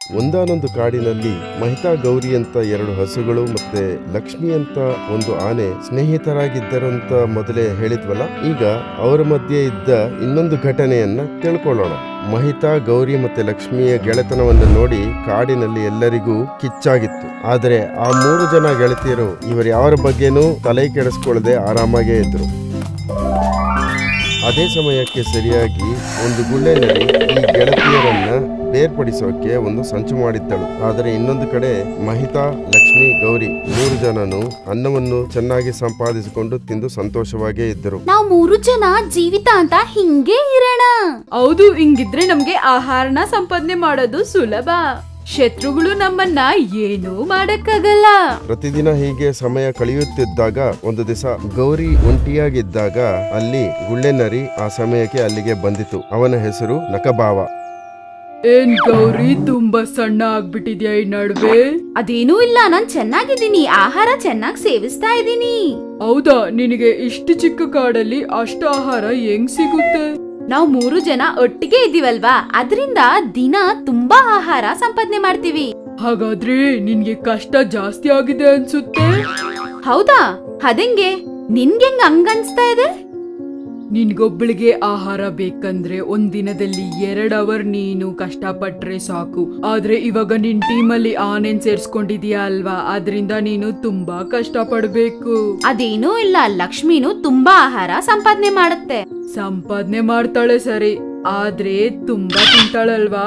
ಒಂದಾನೊಂದು ಕಾಡಿನಲ್ಲಿ ಮಹಿತಾ ಗೌರಿ ಅಂತ ಎರಡು ಹಸುಗಳು ಮತ್ತೆ ಲಕ್ಷ್ಮಿ ಅಂತ ಒಂದು ಆನೆ ಸ್ನೇಹಿತರಾಗಿದ್ದರಂತ ಮೊದಲೇ ಹೇಳಿದ್ವಲ್ಲ ಈಗ ಅವರ ಮಧ್ಯೆ ಇದ್ದ ಇನ್ನೊಂದು ಘಟನೆಯನ್ನ ತಿಳ್ಕೊಳ್ಳೋಣ ಮಹಿತಾ ಗೌರಿ ಮತ್ತೆ ಲಕ್ಷ್ಮಿಯ ಗೆಳೆತನವನ್ನು ನೋಡಿ ಕಾಡಿನಲ್ಲಿ ಎಲ್ಲರಿಗೂ ಕಿಚ್ಚಾಗಿತ್ತು ಆದರೆ ಆ ಮೂರು ಜನ ಗೆಳತಿಯರು ಇವರು ಯಾರ ಬಗ್ಗೆನೂ ತಲೆ ಕೆಡಿಸ್ಕೊಳ್ಳದೆ ಆರಾಮಾಗೇ ಇದ್ರು ಅದೇ ಸಮಯಕ್ಕೆ ಸರಿಯಾಗಿ ಒಂದು ಗುಳ್ಳೆ ನರಿ ಈ ಗೆಳತಿಯರನ್ನ ಬೇರ್ಪಡಿಸೋಕೆ ಒಂದು ಸಂಚು ಮಾಡಿದ್ದಳು ಆದರೆ ಇನ್ನೊಂದು ಕಡೆ ಮಹಿತಾ ಲಕ್ಷ್ಮಿ ಗೌರಿ ಮೂರು ಜನನು ಅನ್ನವನ್ನು ಚೆನ್ನಾಗಿ ಸಂಪಾದಿಸಿಕೊಂಡು ತಿಂದು ಸಂತೋಷವಾಗೇ ಇದ್ದರು ನಾವ್ ಮೂರು ಜನ ಜೀವಿತ ಅಂತ ಹಿಂಗೆ ಇರೋಣ ಹೌದು ಹಿಂಗಿದ್ರೆ ನಮ್ಗೆ ಆಹಾರನ ಸಂಪಾದನೆ ಮಾಡೋದು ಸುಲಭ ಶತ್ರುಗಳು ನಮ್ಮನ್ನ ಏನೂ ಮಾಡಕ್ಕಾಗಲ್ಲ ಪ್ರತಿದಿನ ಹೀಗೆ ಸಮಯ ಕಳೆಯುತ್ತಿದ್ದಾಗ ಒಂದು ದಿವಸ ಗೌರಿ ಒಂಟಿಯಾಗಿದ್ದಾಗ ಅಲ್ಲಿ ಗುಳ್ಳೆ ನರಿ ಆ ಸಮಯಕ್ಕೆ ಅಲ್ಲಿಗೆ ಬಂದಿತು ಅವನ ಹೆಸರು ನಕಭಾವ ಏನ್ ಗೌರಿ ತುಂಬಾ ಸಣ್ಣ ಆಗ್ಬಿಟ್ಟಿದ್ಯಾ ಈ ನಡುವೆ ಅದೇನೂ ಇಲ್ಲ ನಾನ್ ಚೆನ್ನಾಗಿದ್ದೀನಿ ಆಹಾರ ಚೆನ್ನಾಗಿ ಸೇವಿಸ್ತಾ ಇದ್ದೀನಿ ಹೌದಾ ನಿನಗೆ ಇಷ್ಟು ಚಿಕ್ಕ ಕಾಡಲ್ಲಿ ಅಷ್ಟು ಆಹಾರ ಹೆಂಗ್ ಸಿಗುತ್ತೆ ನಾವ್ ಮೂರು ಜನ ಒಟ್ಟಿಗೆ ಇದೀವಲ್ವಾ ಅದರಿಂದ ದಿನ ತುಂಬಾ ಆಹಾರ ಸಂಪಾದನೆ ಮಾಡ್ತೀವಿ ಹಾಗಾದ್ರೆ ನಿನ್ಗೆ ಕಷ್ಟ ಜಾಸ್ತಿ ಆಗಿದೆ ಅನ್ಸುತ್ತೆ ಹೌದಾ ಅದಂಗೆ ನಿನ್ಗೆಂಗ್ ಹಂಗನ್ಸ್ತಾ ಇದೆ ನಿನ್ಗೊಬ್ಬಳಿಗೆ ಆಹಾರ ಬೇಕಂದ್ರೆ ಒಂದ್ ದಿನದಲ್ಲಿ ಎರಡ್ ಅವರ್ ನೀನು ಕಷ್ಟಪಟ್ರೆ ಸಾಕು ಆದ್ರೆ ಇವಾಗ ನಿನ್ ಟೀಮಲ್ಲಿ ಆನೆನ್ ಸೇರ್ಸ್ಕೊಂಡಿದ್ಯಾ ಅಲ್ವಾ ಅದ್ರಿಂದ ನೀನು ತುಂಬಾ ಕಷ್ಟ ಪಡ್ಬೇಕು ಅದೇನೂ ಇಲ್ಲ ಲಕ್ಷ್ಮಿನೂ ತುಂಬಾ ಆಹಾರ ಸಂಪಾದನೆ ಮಾಡುತ್ತೆ ಸಂಪಾದನೆ ಮಾಡ್ತಾಳೆ ಸರಿ ಆದ್ರೆ ತುಂಬಾ ತಿಂತಾಳಲ್ವಾ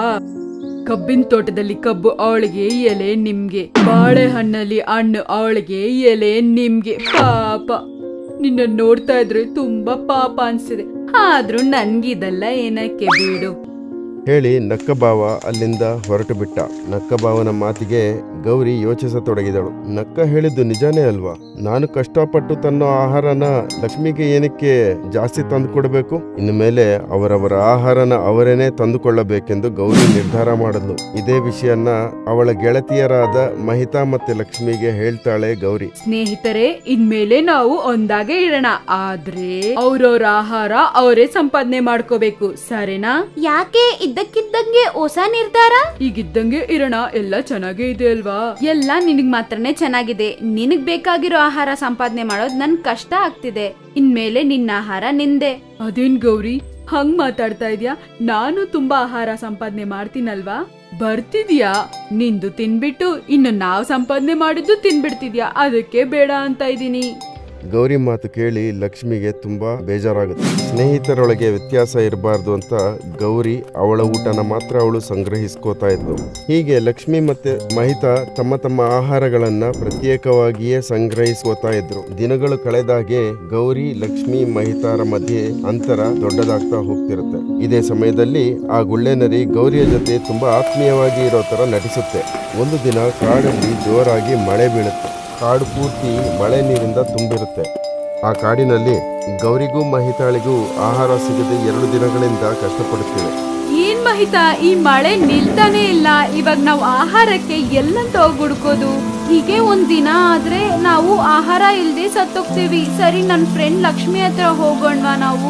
ಕಬ್ಬಿನ ತೋಟದಲ್ಲಿ ಕಬ್ಬು ಅವಳಿಗೆ ಎಲೆ ನಿಮ್ಗೆ ಬಾಳೆಹಣ್ಣಲ್ಲಿ ಹಣ್ಣು ಅವಳಿಗೆ ಎಲೆ ನಿಮ್ಗೆ ಪಾಪ ನಿನ್ನ ನೋಡ್ತಾ ಇದ್ರೆ ತುಂಬಾ ಪಾಪ ಅನ್ಸಿದೆ ಆದ್ರೂ ನನ್ಗಿದೆಲ್ಲ ಏನಕ್ಕೆ ಬಿಡು ಹೇಳಿ ನಕ್ಕಭಾವ ಅಲ್ಲಿಂದ ಹೊರಟು ಬಿಟ್ಟ ನಕ್ಕಭಾವನ ಮಾತಿಗೆ ಗೌರಿ ಯೋಚಿಸತೊಡಗಿದಳು ನಕ್ಕ ಹೇಳಿದ್ದು ನಿಜಾನೇ ಅಲ್ವಾ ನಾನು ಕಷ್ಟಪಟ್ಟು ತನ್ನ ಆಹಾರನ ಲಕ್ಷ್ಮಿಗೆ ಏನಕ್ಕೆ ಜಾಸ್ತಿ ತಂದುಕೊಡ್ಬೇಕು ಇನ್ನು ಮೇಲೆ ಅವರವರ ಆಹಾರನ ಅವರೇನೆ ತಂದುಕೊಳ್ಳಬೇಕೆಂದು ಗೌರಿ ನಿರ್ಧಾರ ಮಾಡಿದ್ಲು ಇದೇ ವಿಷಯನ ಅವಳ ಗೆಳತಿಯರಾದ ಮಹಿತಾ ಮತ್ತೆ ಲಕ್ಷ್ಮಿಗೆ ಹೇಳ್ತಾಳೆ ಗೌರಿ ಸ್ನೇಹಿತರೆ ಇನ್ಮೇಲೆ ನಾವು ಒಂದಾಗೆ ಇರೋಣ ಆದ್ರೆ ಅವ್ರವ್ರ ಆಹಾರ ಅವರೇ ಸಂಪಾದನೆ ಮಾಡ್ಕೋಬೇಕು ಸರಿನಾ ಯಾಕೆ ಇದ್ದಕ್ಕಿದ್ದಂಗೆ ಹೊಸ ನಿರ್ಧಾರ ಈಗಿದ್ದಂಗೆ ಇರೋಣ ಎಲ್ಲ ಚೆನ್ನಾಗೇ ಇದೆ ಅಲ್ವಾ ಎಲ್ಲ ನಿನಗ್ ಮಾತ್ರನೇ ಚೆನ್ನಾಗಿದೆ ನಿನಗ್ ಬೇಕಾಗಿರೋ ಆಹಾರ ಸಂಪಾದನೆ ಮಾಡೋದ್ ನನ್ ಕಷ್ಟ ಆಗ್ತಿದೆ ಇನ್ಮೇಲೆ ನಿನ್ನ ಆಹಾರ ನಿಂದೆ ಅದೇನ್ ಗೌರಿ ಹಂಗ್ ಮಾತಾಡ್ತಾ ಇದ್ಯಾ ನಾನು ತುಂಬಾ ಆಹಾರ ಸಂಪಾದನೆ ಮಾಡ್ತೀನಲ್ವಾ ಬರ್ತಿದ್ಯಾ ನಿಂದು ತಿನ್ಬಿಟ್ಟು ಇನ್ನು ನಾವ್ ಸಂಪಾದನೆ ಮಾಡಿದ್ದು ತಿನ್ಬಿಡ್ತಿದ್ಯಾ ಅದಕ್ಕೆ ಬೇಡ ಅಂತ ಇದೀನಿ ಗೌರಿ ಮಾತು ಕೇಳಿ ಲಕ್ಷ್ಮಿಗೆ ತುಂಬಾ ಬೇಜಾರಾಗುತ್ತೆ ಸ್ನೇಹಿತರೊಳಗೆ ವ್ಯತ್ಯಾಸ ಇರಬಾರ್ದು ಅಂತ ಗೌರಿ ಅವಳ ಊಟನ ಮಾತ್ರ ಅವಳು ಸಂಗ್ರಹಿಸ್ಕೋತಾ ಇದ್ಲು ಹೀಗೆ ಲಕ್ಷ್ಮಿ ಮತ್ತೆ ಮಹಿತಾ ತಮ್ಮ ತಮ್ಮ ಆಹಾರಗಳನ್ನ ಪ್ರತ್ಯೇಕವಾಗಿಯೇ ಸಂಗ್ರಹಿಸ್ಕೋತಾ ಇದ್ರು ದಿನಗಳು ಕಳೆದಾಗೆ ಗೌರಿ ಲಕ್ಷ್ಮಿ ಮಹಿತಾರ ಮಧ್ಯೆ ಅಂತರ ದೊಡ್ಡದಾಗ್ತಾ ಹೋಗ್ತಿರುತ್ತೆ ಇದೇ ಸಮಯದಲ್ಲಿ ಆ ಗುಳ್ಳೆನರಿ ಗೌರಿಯ ಜೊತೆ ತುಂಬಾ ಆತ್ಮೀಯವಾಗಿ ಇರೋ ತರ ನಟಿಸುತ್ತೆ ಒಂದು ದಿನ ಕಾಡಲ್ಲಿ ಜೋರಾಗಿ ಮಳೆ ಬೀಳುತ್ತೆ ಕಾಡು ಪೂರ್ತಿ ಮಳೆ ನೀರಿಂದ ತುಂಬಿರುತ್ತೆ ಆ ಕಾಡಿನಲ್ಲಿ ಗೌರಿಗೂ ಮಹಿತಾಳಿಗೂ ಆಹಾರ ಸಿಗದೆ ಎರಡು ದಿನಗಳಿಂದ ಕಷ್ಟಪಡುತ್ತಿವೆ ಏನ್ ಮಹಿತಾ ಈ ಮಳೆ ನಿಲ್ತಾನೆ ಇಲ್ಲ ಇವಾಗ ನಾವು ಆಹಾರಕ್ಕೆ ಎಲ್ಲಂತ ಹೋಗ್ ಹುಡ್ಕೋದು ಹೀಗೆ ಒಂದ್ ದಿನ ಆದ್ರೆ ನಾವು ಆಹಾರ ಇಲ್ದೆ ಸತ್ತೋಗ್ತೀವಿ ಸರಿ ನನ್ ಫ್ರೆಂಡ್ ಲಕ್ಷ್ಮಿ ಹತ್ರ ಹೋಗೋಣವಾ ನಾವು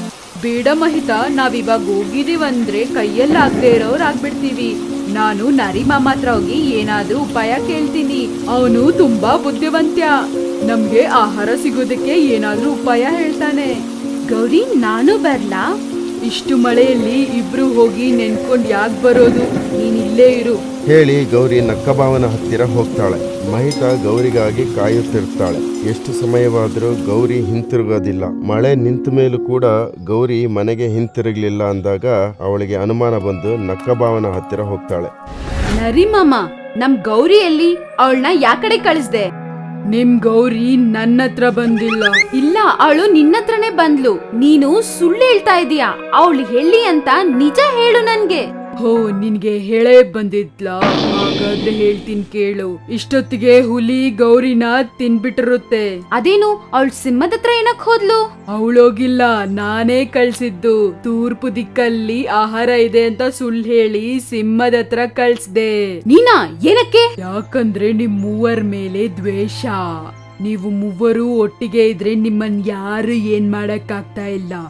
ಬೇಡ ಮಹಿತಾ ನಾವಿವಾಗ ಹೋಗಿದೀವಂದ್ರೆ ಕೈಯಲ್ಲಿ ಆಗದೆ ಇರೋರ್ ಆಗ್ಬಿಡ್ತೀವಿ ನಾನು ನರಿ ಮಾಮ ಹತ್ರ ಹೋಗಿ ಏನಾದ್ರೂ ಉಪಾಯ ಕೇಳ್ತೀನಿ ಅವನು ತುಂಬಾ ಬುದ್ಧಿವಂತ್ಯ ನಮ್ಗೆ ಆಹಾರ ಸಿಗೋದಕ್ಕೆ ಏನಾದ್ರೂ ಉಪಾಯ ಹೇಳ್ತಾನೆ ಗೌರಿ ನಾನು ಬರ್ಲಾ ಇಷ್ಟು ಮಳೆಯಲ್ಲಿ ಇಬ್ರು ಹೋಗಿ ನೆನ್ಕೊಂಡ್ ಯಾಕ್ ಬರೋದು ನೀನ್ ಇಲ್ಲೇ ಇರು ಹೇಳಿ ಗೌರಿ ನಕ್ಕಭಾವನ ಹತ್ತಿರ ಹೋಗ್ತಾಳೆ ಮಹಿತಾ ಗೌರಿಗಾಗಿ ಕಾಯುತ್ತಿರ್ತಾಳೆ ಎಷ್ಟು ಸಮಯವಾದರೂ ಗೌರಿ ಹಿಂತಿರುಗೋದಿಲ್ಲ ಮಳೆ ನಿಂತ ಮೇಲೂ ಕೂಡ ಗೌರಿ ಮನೆಗೆ ಹಿಂತಿರುಗಲಿಲ್ಲ ಅಂದಾಗ ಅವಳಿಗೆ ಅನುಮಾನ ಬಂದು ನಕ್ಕಭಾವನ ಹತ್ತಿರ ಹೋಗ್ತಾಳೆ ನರಿ ಮಾಮ ನಮ್ ಗೌರಿಯಲ್ಲಿ ಅವಳನ್ನ ಯಾಕಡೆ ಕಳಿಸ್ದೆ ನಿಮ್ ಗೌರಿ ನನ್ನ ಹತ್ರ ಬಂದಿಲ್ಲ ಇಲ್ಲ ಅವಳು ನಿನ್ನತ್ರನೇ ಬಂದ್ಲು ನೀನು ಸುಳ್ಳು ಹೇಳ್ತಾ ಇದೀಯಾ ಅವಳು ಹೇಳಿ ಅಂತ ನಿಜ ಹೇಳು ನನ್ಗೆ ಹೋ ನಿನ್ಗೆ ಹೇಳೇ ಬಂದಿದ್ಲಾ ಹಾಗಾದ್ರೆ ಹೇಳ್ತೀನಿ ಕೇಳು ಇಷ್ಟೊತ್ತಿಗೆ ಹುಲಿ ಗೌರಿನ ತಿನ್ಬಿಟ್ಟಿರುತ್ತೆ ಅದೇನು ಅವಳು ಸಿಂಹದ ಹತ್ರ ಏನಕ್ ಹೋದ್ಲು ಅವಳೋಗಿಲ್ಲ ನಾನೇ ಕಳ್ಸಿದ್ದು ತೂರ್ಪು ದಿಕ್ಕಲ್ಲಿ ಆಹಾರ ಇದೆ ಅಂತ ಸುಳ್ಳು ಹೇಳಿ ಸಿಂಹದ ಹತ್ರ ಕಳ್ಸ್ದೆ ನೀನಾ ಏನಕ್ಕೆ ಯಾಕಂದ್ರೆ ನಿಮ್ ಮೂವರ್ ಮೇಲೆ ದ್ವೇಷ ನೀವು ಮೂವರು ಒಟ್ಟಿಗೆ ಇದ್ರೆ ನಿಮ್ಮನ್ ಯಾರು ಏನ್ ಮಾಡಕ್ ಆಗ್ತಾ ಇಲ್ಲ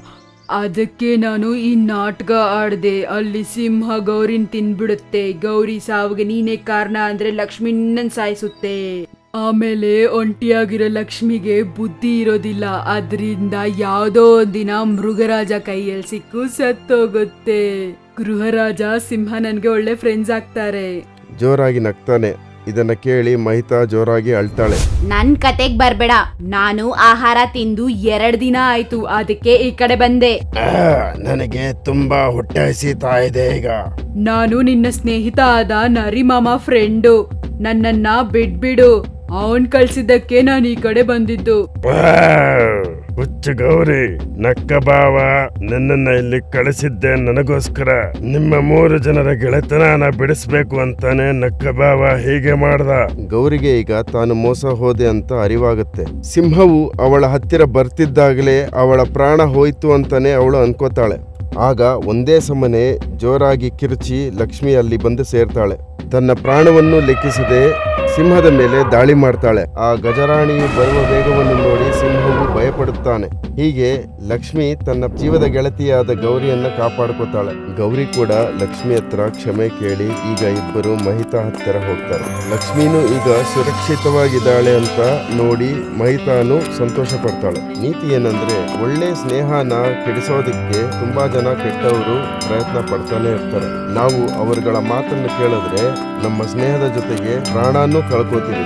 ಅದಕ್ಕೆ ನಾನು ಈ ನಾಟಕ ಆಡ್ದೆ ಅಲ್ಲಿ ಸಿಂಹ ಗೌರಿನ್ ತಿನ್ಬಿಡುತ್ತೆ ಗೌರಿ ಸಾವಿಗೆ ನೀನೇ ಕಾರಣ ಅಂದ್ರೆ ಲಕ್ಷ್ಮಿ ನಿನ್ನನ್ ಸಾಯಿಸುತ್ತೆ ಆಮೇಲೆ ಒಂಟಿಯಾಗಿರೋ ಲಕ್ಷ್ಮಿಗೆ ಬುದ್ಧಿ ಇರೋದಿಲ್ಲ ಅದರಿಂದ ಯಾವ್ದೋ ಒಂದಿನ ಮೃಗರಾಜ ಕೈಯಲ್ಲಿ ಸಿಕ್ಕು ಸತ್ತೋಗುತ್ತೆ ಗೃಹರಾಜ ಸಿಂಹ ನನ್ಗೆ ಒಳ್ಳೆ ಫ್ರೆಂಡ್ಸ್ ಆಗ್ತಾರೆ ಜೋರಾಗಿ ನಗ್ತಾನೆ ಇದನ್ನ ಕೇಳಿ ಮಹಿತಾ ಜೋರಾಗಿ ಅಳ್ತಾಳೆ ನನ್ ಕತೆಗ್ ಬರ್ಬೇಡ ನಾನು ಆಹಾರ ತಿಂದು ಎರಡ್ ದಿನ ಆಯ್ತು ಅದಕ್ಕೆ ಈ ಕಡೆ ಬಂದೆ ನನಗೆ ತುಂಬಾ ಹೊಟ್ಟೆ ಹಸಿತಾ ಇದೆ ಈಗ ನಾನು ನಿನ್ನ ಸ್ನೇಹಿತ ಆದ ನರಿಮಾಮ ಫ್ರೆಂಡು ನನ್ನನ್ನ ಬಿಡ್ಬಿಡು ಅವನ್ ಕಳ್ಸಿದ್ದಕ್ಕೆ ನಾನು ಈ ಕಡೆ ಬಂದಿದ್ದು ಹುಚ್ಚು ಗೌರಿ ನಕ್ಕ ಬಾವ ನನ್ನನ್ನ ಇಲ್ಲಿ ಕಳಿಸಿದ್ದೆ ನನಗೋಸ್ಕರ ನಿಮ್ಮ ಮೂರು ಜನರ ಗೆಳೆತನ ಬಿಡಿಸ್ಬೇಕು ಅಂತಾನೆ ನಕ್ಕ ಬಾವ ಹೀಗೆ ಮಾಡ್ದ ಗೌರಿಗೆ ಈಗ ತಾನು ಮೋಸ ಹೋದೆ ಅಂತ ಅರಿವಾಗುತ್ತೆ ಸಿಂಹವು ಅವಳ ಹತ್ತಿರ ಬರ್ತಿದ್ದಾಗಲೇ ಅವಳ ಪ್ರಾಣ ಹೋಯ್ತು ಅಂತಾನೆ ಅವಳು ಅನ್ಕೋತಾಳೆ ಆಗ ಒಂದೇ ಸಮನೆ ಜೋರಾಗಿ ಕಿರುಚಿ ಲಕ್ಷ್ಮಿ ಅಲ್ಲಿ ಬಂದು ಸೇರ್ತಾಳೆ ತನ್ನ ಪ್ರಾಣವನ್ನು ಲೆಕ್ಕಿಸದೆ ಸಿಂಹದ ಮೇಲೆ ದಾಳಿ ಮಾಡ್ತಾಳೆ ಆ ಗಜರಾಣಿಯು ಬರುವ ವೇಗವನ್ನು ನೋಡಿ ಸಿಂಹವು ಭಯಪಡುತ್ತಾನೆ ಹೀಗೆ ಲಕ್ಷ್ಮಿ ತನ್ನ ಜೀವದ ಗೆಳತಿಯಾದ ಗೌರಿಯನ್ನ ಕಾಪಾಡ್ಕೋತಾಳೆ ಗೌರಿ ಕೂಡ ಲಕ್ಷ್ಮಿ ಹತ್ರ ಕ್ಷಮೆ ಕೇಳಿ ಈಗ ಇಬ್ಬರು ಮಹಿತಾ ಹತ್ತಿರ ಹೋಗ್ತಾರೆ ಲಕ್ಷ್ಮಿನೂ ಈಗ ಸುರಕ್ಷಿತವಾಗಿದ್ದಾಳೆ ಅಂತ ನೋಡಿ ಮಹಿತಾನು ಸಂತೋಷ ಪಡ್ತಾಳೆ ನೀತಿ ಏನಂದ್ರೆ ಒಳ್ಳೆ ಸ್ನೇಹನ ಕೆಡಿಸೋದಕ್ಕೆ ತುಂಬಾ ಜನ ಕೆಟ್ಟವರು ಪ್ರಯತ್ನ ಪಡ್ತಾನೆ ಇರ್ತಾರೆ ನಾವು ಅವರುಗಳ ಮಾತನ್ನು ಕೇಳಿದ್ರೆ ನಮ್ಮ ಸ್ನೇಹದ ಜೊತೆಗೆ ಪ್ರಾಣನೂ ಕಳ್ಕೋತೀವಿ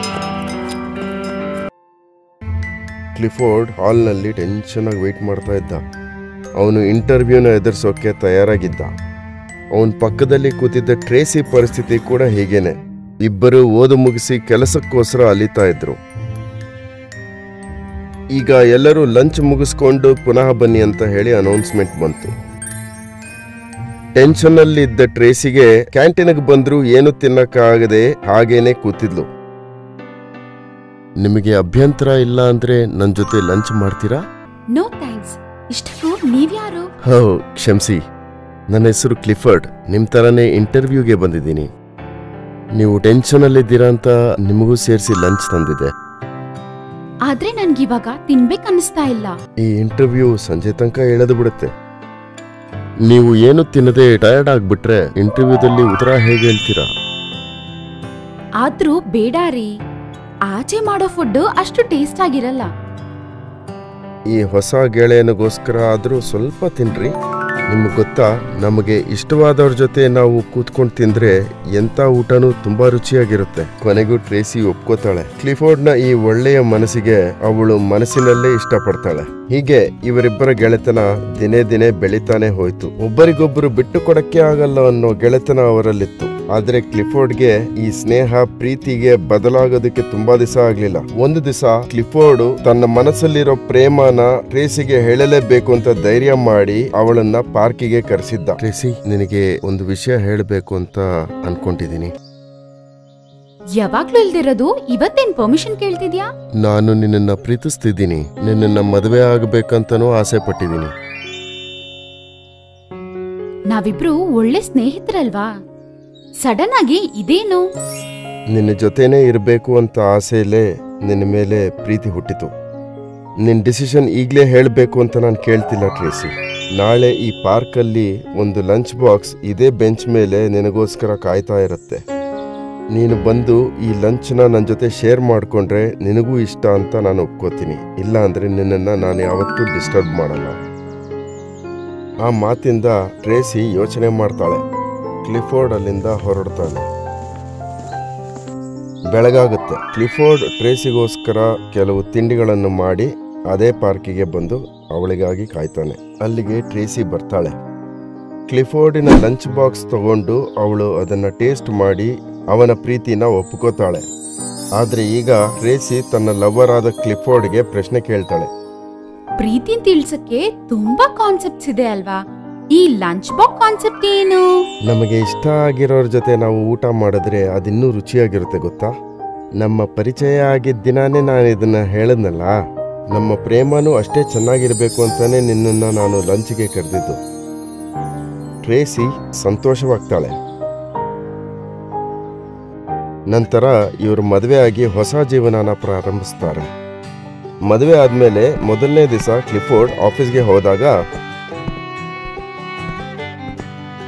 ಕ್ಲಿಫೋರ್ಡ್ ಹಾಲ್ನಲ್ಲಿ ಟೆನ್ಷನ್ ಆಗಿ ವೆಯ್ಟ್ ಮಾಡ್ತಾ ಇದ್ದ ಅವನು ಇಂಟರ್ವ್ಯೂನ ಎದುರಿಸೋಕೆ ತಯಾರಾಗಿದ್ದ ಅವನ ಪಕ್ಕದಲ್ಲಿ ಕೂತಿದ್ದ ಟ್ರೇಸಿ ಪರಿಸ್ಥಿತಿ ಕೂಡ ಹೀಗೇನೆ ಇಬ್ಬರು ಓದು ಮುಗಿಸಿ ಕೆಲಸಕ್ಕೋಸ್ಕರ ಅಲಿತಾ ಇದ್ರು ಈಗ ಎಲ್ಲರೂ ಲಂಚ್ ಮುಗಿಸ್ಕೊಂಡು ಪುನಃ ಬನ್ನಿ ಅಂತ ಹೇಳಿ ಅನೌನ್ಸ್ಮೆಂಟ್ ಬಂತು ಟೆನ್ಷನ್ ಅಲ್ಲಿ ಇದ್ದ ಟ್ರೇಸಿಗೆ ಕ್ಯಾಂಟೀನ್ಗೆ ಬಂದ್ರು ಏನು ತಿನ್ನಕ್ಕಾಗದೆ ಹಾಗೇನೆ ಕೂತಿದ್ಲು ನಿಮಗೆ ಅಭ್ಯಂತರ ಇಲ್ಲ ಅಂದ್ರೆ ನನ್ನ ಜೊತೆ ಲಂಚ್ ಮಾಡ್ತೀರಾ ನೋ ಥ್ಯಾಂಕ್ಸ್ ಇಷ್ಟಕ್ಕೂ ನೀವ್ಯಾರು ಹೋ ಕ್ಷಮಿಸಿ ನನ್ನ ಹೆಸರು ಕ್ಲಿಫರ್ಡ್ ನಿಮ್ ತರನೇ ಇಂಟರ್ವ್ಯೂಗೆ ಬಂದಿದ್ದೀನಿ ನೀವು ಟೆನ್ಷನ್ ಅಲ್ಲಿದ್ದೀರಾ ಅಂತ ನಿಮಗೂ ಸೇರಿಸಿ ಲಂಚ್ ತಂದಿದೆ ಆದ್ರೆ ನನ್ಗಿವಾಗ ತಿನ್ಬೇಕ್ ಅನಿಸ್ತಾ ಇಲ್ಲ ಈ ಇಂಟರ್ವ್ಯೂ ಸಂಜೆ ತನಕ ಎಳೆದು ಬಿಡುತ್ತೆ ನೀವು ಏನು ತಿನ್ನದೆ ಟಯರ್ಡ್ ಆಗ್ಬಿಟ್ರೆ ಇಂಟರ್ವ್ಯೂದಲ್ಲಿ ಉತ್ತರ ಹೇಗೆ ಹೇಳ್ತೀರಾ ಆದ್ರೂ ಬೇಡ ರೀ ಆಚೆ ಮಾಡೋ ಫುಡ್ ಅಷ್ಟು ಟೇಸ್ಟ್ ಆಗಿರಲ್ಲ ಈ ಹೊಸ ಗೆಳೆಯನಿಗೋಸ್ಕರ ಆದ್ರೂ ಸ್ವಲ್ಪ ತಿನ್ರಿ ನಿಮ್ಗೆ ಗೊತ್ತಾ ನಮಗೆ ಇಷ್ಟವಾದವ್ರ ಜೊತೆ ನಾವು ಕೂತ್ಕೊಂಡು ತಿಂದ್ರೆ ಎಂತ ಊಟನೂ ತುಂಬಾ ರುಚಿಯಾಗಿರುತ್ತೆ ಕೊನೆಗೂ ಟ್ರೇಸಿ ಒಪ್ಕೋತಾಳೆ ಕ್ಲಿಫೋರ್ಡ್ನ ಈ ಒಳ್ಳೆಯ ಮನಸ್ಸಿಗೆ ಅವಳು ಮನಸ್ಸಿನಲ್ಲೇ ಇಷ್ಟಪಡ್ತಾಳೆ ಹೀಗೆ ಇವರಿಬ್ಬರ ಗೆಳೆತನ ದಿನೇ ದಿನೇ ಬೆಳಿತಾನೆ ಹೋಯ್ತು ಒಬ್ಬರಿಗೊಬ್ಬರು ಬಿಟ್ಟು ಕೊಡಕ್ಕೆ ಆಗಲ್ಲ ಅನ್ನೋ ಗೆಳೆತನ ಅವರಲ್ಲಿತ್ತು ಆದ್ರೆ ಕ್ಲಿಫೋರ್ಡ್ಗೆ ಈ ಸ್ನೇಹ ಪ್ರೀತಿಗೆ ಬದಲಾಗೋದಕ್ಕೆ ತುಂಬಾ ದಿವಸ ಆಗ್ಲಿಲ್ಲ ಒಂದು ದಿವಸ ಕ್ಲಿಫೋರ್ಡ್ ತನ್ನ ಮನಸ್ಸಲ್ಲಿರೋ ಪ್ರೇಮನ ಟ್ರೇಸಿಗೆ ಹೇಳಲೇಬೇಕು ಅಂತ ಧೈರ್ಯ ಮಾಡಿ ಅವಳನ್ನ ಪಾರ್ಕಿಗೆ ಕರೆಸಿದ್ದ ಟ್ರೇಸಿ ನಿನಗೆ ಒಂದು ವಿಷಯ ಹೇಳಬೇಕು ಅಂತ ಅನ್ಕೊಂಡಿದೀನಿ ಯಾವಾಗ್ಲೂ ಇಲ್ದಿರೋದು ಇವತ್ತೇನ್ ಪರ್ಮಿಷನ್ ಕೇಳ್ತಿದ್ಯಾ ನಾನು ನಿನ್ನನ್ನ ಪ್ರೀತಿಸ್ತಿದ್ದೀನಿ ನಿನ್ನನ್ನ ಮದುವೆ ಆಗಬೇಕಂತನೂ ಆಸೆ ಪಟ್ಟಿದ್ದೀನಿ ನಾವಿಬ್ರು ಒಳ್ಳೆ ಸ್ನೇಹಿತರಲ್ವಾ ಸಡನ್ ಆಗಿ ಇದೇನು ನಿನ್ನ ಜೊತೆನೇ ಇರಬೇಕು ಅಂತ ಆಸೆಯಲ್ಲೇ ನಿನ್ನ ಮೇಲೆ ಪ್ರೀತಿ ಹುಟ್ಟಿತು ನಿನ್ನ ಡಿಸಿಷನ್ ಈಗಲೇ ಹೇಳಬೇಕು ಅಂತ ನಾನು ಕೇಳ್ತಿಲ್ಲ ಟ್ರೇಸಿ ನಾಳೆ ಈ ಪಾರ್ಕಲ್ಲಿ ಒಂದು ಲಂಚ್ ಬಾಕ್ಸ್ ಇದೇ ಬೆಂಚ್ ಮೇಲೆ ನಿನಗೋಸ್ಕರ ಕಾಯ್ತಾ ಇರುತ್ತೆ ನೀನು ಬಂದು ಈ ಲಂಚ್ನ ನನ್ನ ಜೊತೆ ಶೇರ್ ಮಾಡಿಕೊಂಡ್ರೆ ನಿನಗೂ ಇಷ್ಟ ಅಂತ ನಾನು ಒಪ್ಕೋತೀನಿ ಇಲ್ಲ ಅಂದರೆ ನಿನ್ನನ್ನು ನಾನು ಯಾವತ್ತೂ ಡಿಸ್ಟರ್ಬ್ ಮಾಡಲ್ಲ ಆ ಮಾತಿಂದ ಟ್ರೇಸಿ ಯೋಚನೆ ಮಾಡ್ತಾಳೆ ಕ್ಲಿಫೋರ್ಡ್ ಅಲ್ಲಿಂದ ಹೊರಡ್ತಾನೆ ಬೆಳಗಾಗುತ್ತೆ ಕ್ಲಿಫೋರ್ಡ್ ಟ್ರೇಸಿಗೋಸ್ಕರ ಕೆಲವು ತಿಂಡಿಗಳನ್ನು ಮಾಡಿ ಅದೇ ಪಾರ್ಕಿಗೆ ಬಂದು ಅವಳಿಗಾಗಿ ಕಾಯ್ತಾನೆ ಅಲ್ಲಿಗೆ ಟ್ರೇಸಿ ಬರ್ತಾಳೆ ಕ್ಲಿಫೋರ್ಡಿನ ಲಂಚ್ ಬಾಕ್ಸ್ ತಗೊಂಡು ಅವಳು ಅದನ್ನ ಟೇಸ್ಟ್ ಮಾಡಿ ಅವನ ಪ್ರೀತಿನ ಒಪ್ಕೋತಾಳೆ ಆದ್ರೆ ಈಗ ಟ್ರೇಸಿ ತನ್ನ ಲವರ್ ಆದ ಕ್ಲಿಫೋರ್ಡ್ಗೆ ಪ್ರಶ್ನೆ ಕೇಳ್ತಾಳೆ ಪ್ರೀತಿನ್ ತಿಳ್ಸಕ್ಕೆ ತುಂಬಾ ಕಾನ್ಸೆಪ್ಟ್ಸ್ ಇದೆ ಅಲ್ವಾ ಈ ಲಂಚ್ ಬಾಕ್ಸ್ ಕಾನ್ಸೆಪ್ಟ್ ಏನು ನಮಗೆ ಇಷ್ಟ ಆಗಿರೋರ ಜೊತೆ ನಾವು ಊಟ ಮಾಡಿದ್ರೆ ಅದಿನ್ನೂ ರುಚಿಯಾಗಿರುತ್ತೆ ಗೊತ್ತಾ ನಮ್ಮ ಪರಿಚಯ ಆಗಿದ್ದ ದಿನಾನೇ ನಾನು ಇದನ್ನ ಹೇಳದ್ನಲ್ಲ ನಮ್ಮ ಪ್ರೇಮನೂ ಅಷ್ಟೇ ಚೆನ್ನಾಗಿರ್ಬೇಕು ಅಂತಾನೆ ನಿನ್ನನ್ನ ನಾನು ಲಂಚ್ಗೆ ಕರೆದಿದ್ದು ಟ್ರೇಸಿ ಸಂತೋಷವಾಗ್ತಾಳೆ ನಂತರ ಇವರು ಮದುವೆ ಆಗಿ ಹೊಸ ಜೀವನನ ಪ್ರಾರಂಭಿಸ್ತಾರೆ ಮದುವೆ ಆದ್ಮೇಲೆ ಮೊದಲನೇ ದಿವಸ ಕ್ಲಿಫೋರ್ಡ್ ಆಫೀಸ್ಗೆ ಹೋದಾಗ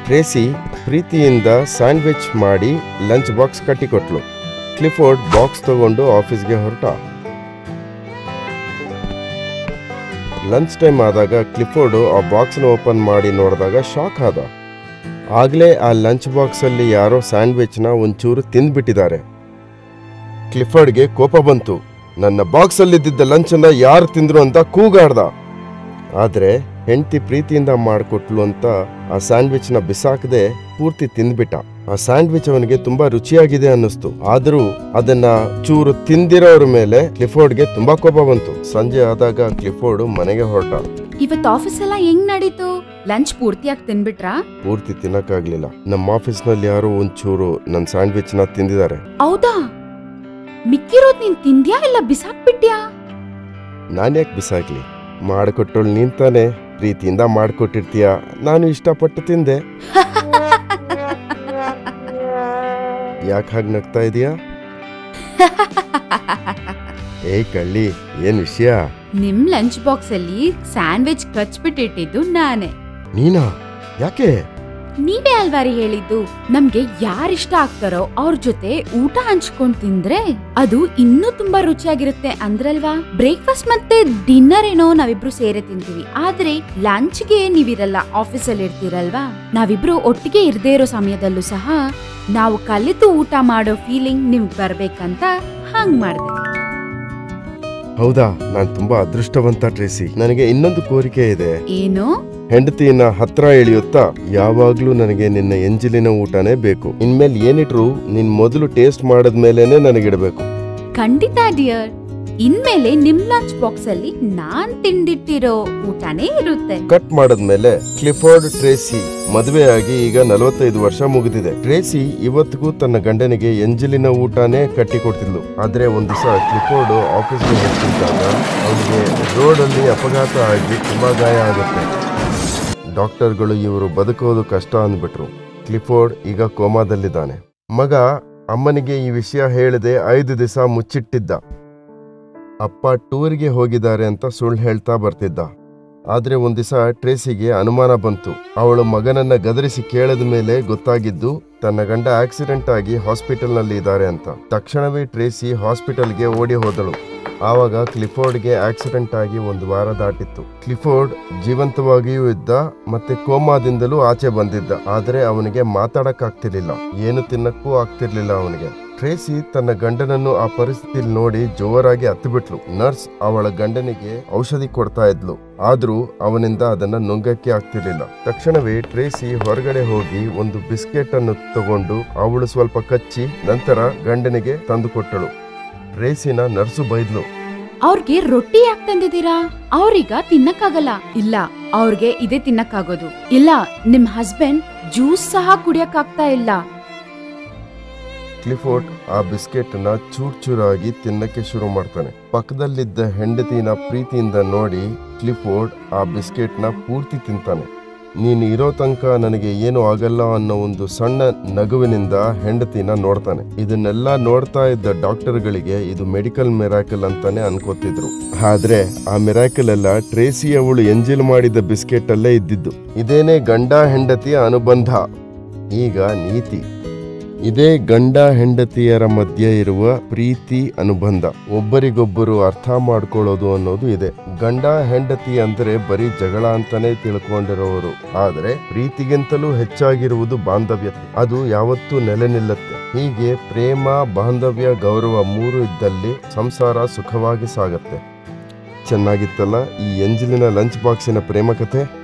ಟ್ರೇಸಿ ಪ್ರೀತಿಯಿಂದ ಸ್ಯಾಂಡ್ವಿಚ್ ಮಾಡಿ ಲಂಚ್ ಬಾಕ್ಸ್ ಕಟ್ಟಿಕೊಟ್ಲು ಕ್ಲಿಫೋರ್ಡ್ ಬಾಕ್ಸ್ ತಗೊಂಡು ಆಫೀಸ್ಗೆ ಹೊರಟ ಲಂಚ್ ಟೈಮ್ ಆದಾಗ ಕ್ಲಿಫೋರ್ಡು ಆ ಬಾಕ್ಸ್ನ ಓಪನ್ ಮಾಡಿ ನೋಡಿದಾಗ ಶಾಕ್ ಆದ ಆಗಲೇ ಆ ಲಂಚ್ ಬಾಕ್ಸಲ್ಲಿ ಯಾರೋ ಸ್ಯಾಂಡ್ವಿಚ್ನ ಒಂಚೂರು ತಿಂದ್ಬಿಟ್ಟಿದ್ದಾರೆ ಕ್ಲಿಫರ್ಡ್ಗೆ ಕೋಪ ಬಂತು ನನ್ನ ಬಾಕ್ಸಲ್ಲಿದ್ದ ಲಂಚನ್ನ ಯಾರು ತಿಂದ್ರು ಅಂತ ಕೂಗಾಡ್ದ ಆದ್ರೆ ಹೆಂಡತಿ ಪ್ರೀತಿಯಿಂದ ಮಾಡಿಕೊಟ್ಲು ಅಂತ ಆ ಸ್ಯಾಂಡ್ವಿಚ್ನ ಬಿಸಾಕದೆ ಪೂರ್ತಿ ತಿಂದ್ಬಿಟ್ಟ ಆ ಸ್ಯಾಂಡ್ವಿಚ್ ಅವನಿಗೆ ತುಂಬಾ ರುಚಿಯಾಗಿದೆ ಅನ್ನಿಸ್ತು ಆದ್ರೂ ಅದನ್ನ ಚೂರು ತಿಂದಿರೋರ ಮೇಲೆ ಕ್ಲಿಫೋರ್ಡ್ಗೆ ತುಂಬಾ ಕೋಪ ಬಂತು ಸಂಜೆ ಆದಾಗ ಕ್ಲಿಫೋರ್ಡ್ ಮನೆಗೆ ಹೊರಟ ಇವತ್ ಆಫೀಸ್ ಎಲ್ಲ ಹೆಂಗ್ ನಡೀತು ಲಂಚ್ ಪೂರ್ತಿಯಾಗಿ ತಿನ್ಬಿಟ್ರಾ ಪೂರ್ತಿ ತಿನ್ನಕ್ಕಾಗ್ಲಿಲ್ಲ ನಮ್ಮ ಆಫೀಸ್ನಲ್ಲಿ ಯಾರೋ ಒಂಚೂರು ನನ್ನ ಸ್ಯಾಂಡ್ವಿಚ್ನ ತಿಂದಿದ್ದಾರೆ ಹೌದಾ ಮಿಕ್ಕಿರೋದ್ ನೀನ್ ತಿಂದ್ಯಾ ಇಲ್ಲ ಬಿಸಾಕ್ಬಿಟ್ಯಾ ನಾನ್ಯಾಕೆ ಬಿಸಾಕ್ಲಿ ಮಾಡಿಕೊಟ್ಟಳು ನೀನ್ ತಾನೇ ಪ್ರೀತಿಯಿಂದ ಮಾಡಿಕೊಟ್ಟಿರ್ತೀಯ ನಾನು ಇಷ್ಟಪಟ್ಟು ತಿಂದೆ ಯಾಕೆ ಹಾಗೆ ನಗ್ತಾ ಇದೀಯಾ ಏಯ್ ಕಳ್ಳಿ ಏನ್ ವಿಷಯ ನಿಮ್ ಲಂಚ್ ಬಾಕ್ಸ್ ಅಲ್ಲಿ ಸ್ಯಾಂಡ್ವಿಚ್ ಕಚ್ಬಿಟ್ಟಿಟ್ಟಿದ್ದು ನಾನೇ ನೀನಾ ಯಾಕೆ ನೀವೇ ಅಲ್ವಾರಿ ಹೇಳಿದ್ದು ನಮ್ಗೆ ಯಾರಿಷ್ಟ ಆಗ್ತಾರೋ ಅವ್ರ ಜೊತೆ ಊಟ ಹಂಚ್ಕೊಂಡ್ ತಿಂದ್ರೆ ಅದು ಇನ್ನೂ ತುಂಬಾ ರುಚಿಯಾಗಿರುತ್ತೆ ಅಂದ್ರಲ್ವಾ ಬ್ರೇಕ್ಫಾಸ್ಟ್ ಮತ್ತೆ ಡಿನ್ನರ್ ಏನೋ ನಾವಿಬ್ರು ಸೇರೆ ತಿಂತೀವಿ ಆದ್ರೆ ಲಂಚ್ಗೆ ನೀವಿರಲ್ಲ ಆಫೀಸಲ್ಲಿ ಇರ್ತೀರಲ್ವಾ ನಾವಿಬ್ರು ಒಟ್ಟಿಗೆ ಇರ್ದೇ ಇರೋ ಸಮಯದಲ್ಲೂ ಸಹ ನಾವು ಕಲಿತು ಊಟ ಮಾಡೋ ಫೀಲಿಂಗ್ ನಿಮ್ಗ್ ಬರ್ಬೇಕಂತ ಹಂಗ್ ಮಾಡ್ದೆ ಹೌದಾ ನಾನ್ ತುಂಬಾ ಅದೃಷ್ಟವಂತ ಟ್ರೇಸಿ ನನಗೆ ಇನ್ನೊಂದು ಕೋರಿಕೆ ಇದೆ ಏನು ಹೆಂಡತಿನ ಹತ್ರ ಎಳೆಯುತ್ತಾ ಯಾವಾಗ್ಲೂ ನನಗೆ ನಿನ್ನ ಎಂಜಿಲಿನ ಊಟನೇ ಬೇಕು ಇನ್ಮೇಲೆ ಏನಿಟ್ರು ನೀನ್ ಮೊದಲು ಟೇಸ್ಟ್ ಮಾಡದ್ಮೇಲೆನೆ ನನಗಿಡಬೇಕು ಖಂಡಿತ ಡಿಯರ್ ಇನ್ಮೇಲೆ ನಿಮ್ ಲಂಚ್ ಬಾಕ್ಸ್ ಅಲ್ಲಿ ನಾನ್ ತಿಂದಿಟ್ಟಿರೋ ಊಟನೇ ಇರುತ್ತೆ ಕಟ್ ಮಾಡದ್ಮೇಲೆ ಕ್ಲಿಫೋರ್ಡ್ ಟ್ರೇಸಿ ಮದುವೆಯಾಗಿ ಈಗ ನಲವತ್ತೈದು ವರ್ಷ ಮುಗಿದಿದೆ ಟ್ರೇಸಿ ಇವತ್ತಿಗೂ ತನ್ನ ಗಂಡನಿಗೆ ಎಂಜಲಿನ ಊಟನೇ ಕಟ್ಟಿಕೊಡ್ತಿದ್ಲು ಆದ್ರೆ ಒಂದ್ ದಿವಸ ಕ್ಲಿಫೋರ್ಡ್ ಆಫೀಸ್ಗೆ ಹೋಗ್ತಿದ್ದಾಗ ಅವನಿಗೆ ರೋಡಲ್ಲಿ ಅಪಘಾತ ಆಗಿ ತುಂಬಾ ಗಾಯ ಆಗುತ್ತೆ ಡಾಕ್ಟರ್ಗಳು ಇವರು ಬದುಕೋದು ಕಷ್ಟ ಅಂದ್ಬಿಟ್ರು ಕ್ಲಿಫೋರ್ಡ್ ಈಗ ಕೋಮಾದಲ್ಲಿದ್ದಾನೆ ಮಗ ಅಮ್ಮನಿಗೆ ಈ ವಿಷಯ ಹೇಳದೆ ಐದು ದಿವಸ ಮುಚ್ಚಿಟ್ಟಿದ್ದ ಅಪ್ಪ ಟೂರ್ಗೆ ಹೋಗಿದ್ದಾರೆ ಅಂತ ಸುಳ್ಳು ಹೇಳ್ತಾ ಬರ್ತಿದ್ದ ಆದ್ರೆ ಒಂದ್ ದಿವಸ ಟ್ರೇಸಿಗೆ ಅನುಮಾನ ಬಂತು ಅವಳು ಮಗನನ್ನ ಗದರಿಸಿ ಕೇಳದ ಮೇಲೆ ಗೊತ್ತಾಗಿದ್ದು ತನ್ನ ಗಂಡ ಆಕ್ಸಿಡೆಂಟ್ ಆಗಿ ಹಾಸ್ಪಿಟಲ್ನಲ್ಲಿ ಇದ್ದಾರೆ ಅಂತ ತಕ್ಷಣವೇ ಟ್ರೇಸಿ ಹಾಸ್ಪಿಟಲ್ಗೆ ಓಡಿ ಹೋದಳು ಆವಾಗ ಕ್ಲಿಫೋರ್ಡ್ಗೆ ಆಕ್ಸಿಡೆಂಟ್ ಆಗಿ ಒಂದು ವಾರ ದಾಟಿತ್ತು ಕ್ಲಿಫೋರ್ಡ್ ಜೀವಂತವಾಗಿಯೂ ಇದ್ದ ಮತ್ತೆ ಕೋಮಾದಿಂದಲೂ ಆಚೆ ಬಂದಿದ್ದ ಆದ್ರೆ ಅವನಿಗೆ ಮಾತಾಡಕ್ಕಾಗ್ತಿರ್ಲಿಲ್ಲ ಏನು ತಿನ್ನಕ್ಕೂ ಆಗ್ತಿರ್ಲಿಲ್ಲ ಅವನಿಗೆ ಟ್ರೇಸಿ ತನ್ನ ಗಂಡನನ್ನು ಆ ಪರಿಸ್ಥಿತಿಲಿ ನೋಡಿ ಜೋರಾಗಿ ಹತ್ತುಬಿಟ್ಲು ನರ್ಸ್ ಅವಳ ಗಂಡನಿಗೆ ಔಷಧಿ ಕೊಡ್ತಾ ಇದ್ಲು ಆದ್ರೂ ಅವನಿಂದ ಅದನ್ನ ನುಂಗಕ್ಕೆ ಆಗ್ತಿರ್ಲಿಲ್ಲ ತಕ್ಷಣವೇ ಟ್ರೇಸಿ ಹೊರಗಡೆ ಹೋಗಿ ಒಂದು ಬಿಸ್ಕೆಟ್ ಅನ್ನು ತಗೊಂಡು ಅವಳು ಸ್ವಲ್ಪ ಕಚ್ಚಿ ನಂತರ ಗಂಡನಿಗೆ ತಂದುಕೊಟ್ಟಳು ಟ್ರೇಸಿನ ನರ್ಸು ಬೈದ್ಲು ಅವ್ರಿಗೆ ರೊಟ್ಟಿ ಯಾಕೆ ತಂದಿದ್ದೀರಾ ಅವ್ರೀಗ ತಿನ್ನಕ್ಕಾಗಲ್ಲ ಇಲ್ಲ ಅವ್ರಿಗೆ ಇದೇ ತಿನ್ನಕ್ಕಾಗೋದು ಇಲ್ಲ ನಿಮ್ ಹಸ್ಬೆಂಡ್ ಜ್ಯೂಸ್ ಸಹ ಕುಡಿಯಕ್ಕಾಗ್ತಾ ಇಲ್ಲ ಕ್ಲಿಫೋರ್ಡ್ ಆ ಬಿಸ್ಕೆಟ್ ನ ಚೂರ್ ಚೂರಾಗಿ ತಿನ್ನಕ್ಕೆ ಶುರು ಮಾಡ್ತಾನೆ ಪಕ್ಕದಲ್ಲಿದ್ದ ಹೆಂಡತಿನ ಪ್ರೀತಿಯಿಂದ ನೋಡಿ ಕ್ಲಿಫೋರ್ಡ್ ಆ ಬಿಸ್ಕೆಟ್ ನ ಪೂರ್ತಿ ತಿಂತಾನೆ ನೀನು ಇರೋ ತನಕ ನನಗೆ ಏನು ಆಗಲ್ಲ ಅನ್ನೋ ಒಂದು ಸಣ್ಣ ನಗುವಿನಿಂದ ಹೆಂಡತಿನ ನೋಡ್ತಾನೆ ಇದನ್ನೆಲ್ಲ ನೋಡ್ತಾ ಇದ್ದ ಡಾಕ್ಟರ್ಗಳಿಗೆ ಇದು ಮೆಡಿಕಲ್ ಮಿರಾಕಲ್ ಅಂತಾನೆ ಅನ್ಕೋತಿದ್ರು ಆದ್ರೆ ಆ ಮಿರಾಕಲ್ ಎಲ್ಲ ಟ್ರೇಸಿ ಅವಳು ಎಂಜಿಲ್ ಮಾಡಿದ ಬಿಸ್ಕೆಟ್ ಅಲ್ಲೇ ಇದ್ದಿದ್ದು ಇದೇನೇ ಗಂಡ ಹೆಂಡತಿಯ ಅನುಬಂಧ ಈಗ ನೀತಿ ಇದೇ ಗಂಡ ಹೆಂಡತಿಯರ ಮಧ್ಯೆ ಇರುವ ಪ್ರೀತಿ ಅನುಬಂಧ ಒಬ್ಬರಿಗೊಬ್ಬರು ಅರ್ಥ ಮಾಡ್ಕೊಳ್ಳೋದು ಅನ್ನೋದು ಇದೆ ಗಂಡ ಹೆಂಡತಿ ಅಂದ್ರೆ ಬರೀ ಜಗಳ ಅಂತಾನೆ ತಿಳ್ಕೊಂಡಿರೋರು ಆದ್ರೆ ಪ್ರೀತಿಗಿಂತಲೂ ಹೆಚ್ಚಾಗಿರುವುದು ಬಾಂಧವ್ಯತೆ ಅದು ಯಾವತ್ತೂ ನೆಲೆ ನಿಲ್ಲುತ್ತೆ ಹೀಗೆ ಪ್ರೇಮ ಬಾಂಧವ್ಯ ಗೌರವ ಮೂರು ಇದ್ದಲ್ಲಿ ಸಂಸಾರ ಸುಖವಾಗಿ ಸಾಗತ್ತೆ ಚೆನ್ನಾಗಿತ್ತಲ್ಲ ಈ ಎಂಜಿಲಿನ ಲಂಚ್ ಬಾಕ್ಸಿನ ಪ್ರೇಮ ಕಥೆ